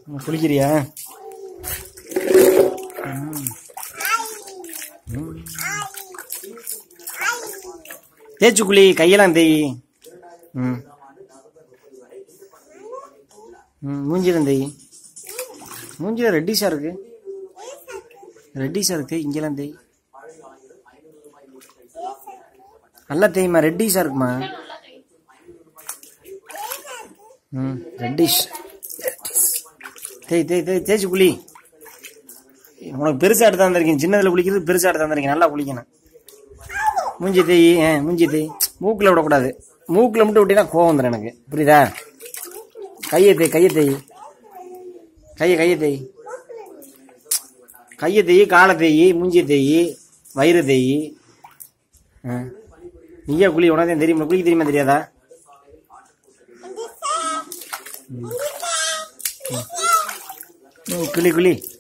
ம், குளிக்கிறியா ம். ம். தேய்ச்சு குளி கையெல்லாம் தேய் ம் ம் மூஞ்சில தேய் மூஞ்சில ரெட்டிஷா இருக்கு ரெட்டிஷா இருக்கு இங்கெல்லாம் தேய் நல்லா தேய்மா ரெட்டிஷா இருக்குமா ம் ரெட்டிஷ் தேய் தேய் தேய் தேய்ச்சி குளி உனக்கு பெருசா எடுத்து வந்திருக்கீங்க சின்னதுல குளிக்கிறது பெருசா எடுத்து வந்திருக்கீங்க நல்லா குளிக்கணும் மூஞ்சி தேய் ஆ மூஞ்சி தேய் மூக்கில் விடக்கூடாது மூக்கில் மட்டும் விட்டீங்கன்னா கோவம் வந்துடும் எனக்கு புரியுதா கையை தேய் கையை தேய் கையை கையை தேய் கையை தேய் காலை தேய் மூஞ்சியை தேய் வயிறு தேய் ஆ நீயா குளி உனக்கு தான் தெரியுமா குளிக்க தெரியுமா தெரியாதா ம், குளி குளி